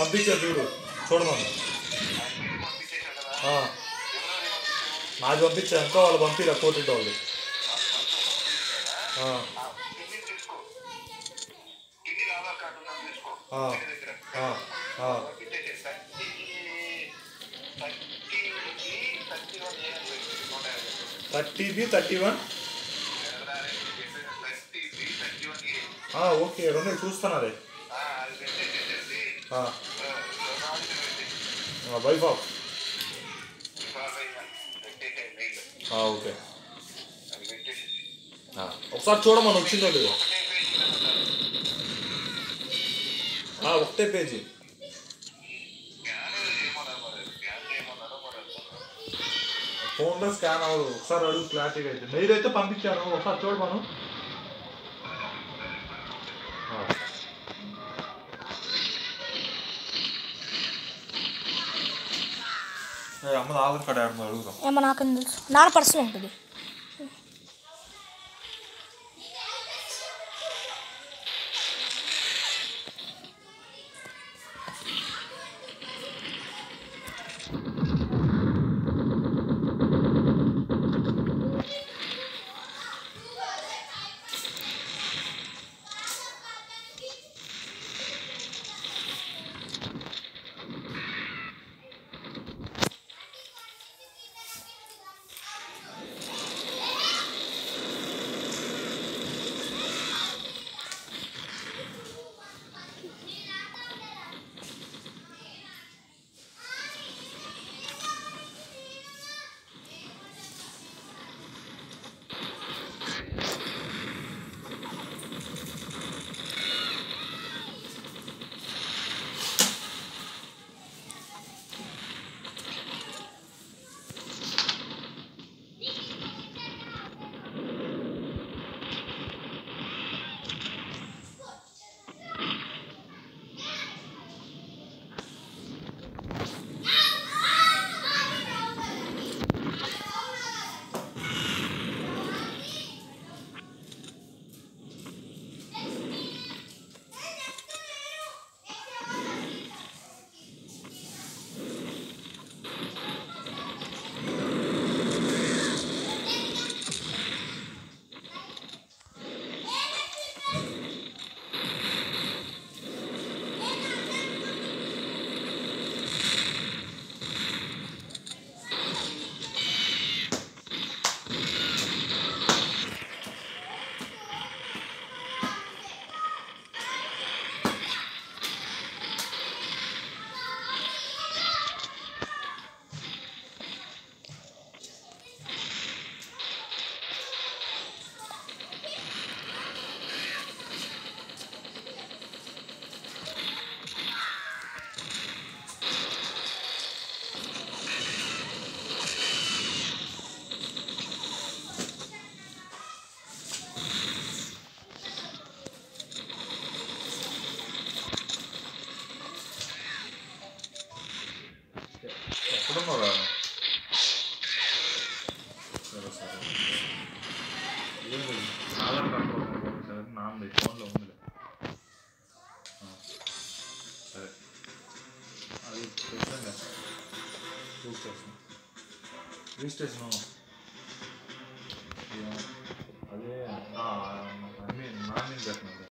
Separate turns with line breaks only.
పంపించారు చూడు చూడమను
పంపించేశారు కదా
ఆ,
ఎవరెవరు పంపించారు
నాది పంపించాను ఇంకా వాళ్ళు పంపిరా కోటింటి వాళ్ళు ఆ,
ఆ, కిడ్నీ తీసుకో కిడ్నీ ఆధార్ కార్డు ఉందని తీసుకో
ఆ.
ఇంటి దగ్గర
ఆ, ఆ.
పంపించేసేయ్. థర్టీ థర్టీకి థర్టీ వన్ ఏ అని పెట్టు. నూట యాభై
thirty B thirty one
thirty B thirty one A
ఆ, ఓకే రెండు చూస్తాను అదే
ఆ, అది పెట్టేసేసి
ఆ,
నాలుగు పెట్టేసి
ఆ, వైఫ్ ఆఫ్
బాగా పెట్టేసేయ్ మెయిల్
ఆ, ఓకే
అది పెట్టేసేసి
ఆ, ఒకసారి చూడమని వచ్చిందో లేదో
ఒకటే పేజీ కదా
ఆ, ఒకటే పేజీ
స్కాన్ చేయమన్నారు మరి స్కాన్ చేయమన్నారో మరి అనుకున్నాను
ఫోన్లో స్కాన్ అవ్వదు ఒకసారి అడుగు క్లారిటీగా అయితే మెయిల్ అయితే పంపించాను ఒకసారి చూడమను ఆ. ఏ, అమ్మది ఆధార్ కార్డు ఆడమని అడుగుదాం
ఏమో నాకు తెలుసు నాన్న పర్సులో ఉంటుంది
ఎక్కడున్నారా సరే సరే ఏంది ఆధార్ కార్డు కోసం సరే నాన్నది ఫోన్లో ఉందిలే ఆ, సరే అది పెట్టండి రిజిస్ట్రేషన్ రిజిస్ట్రేషన్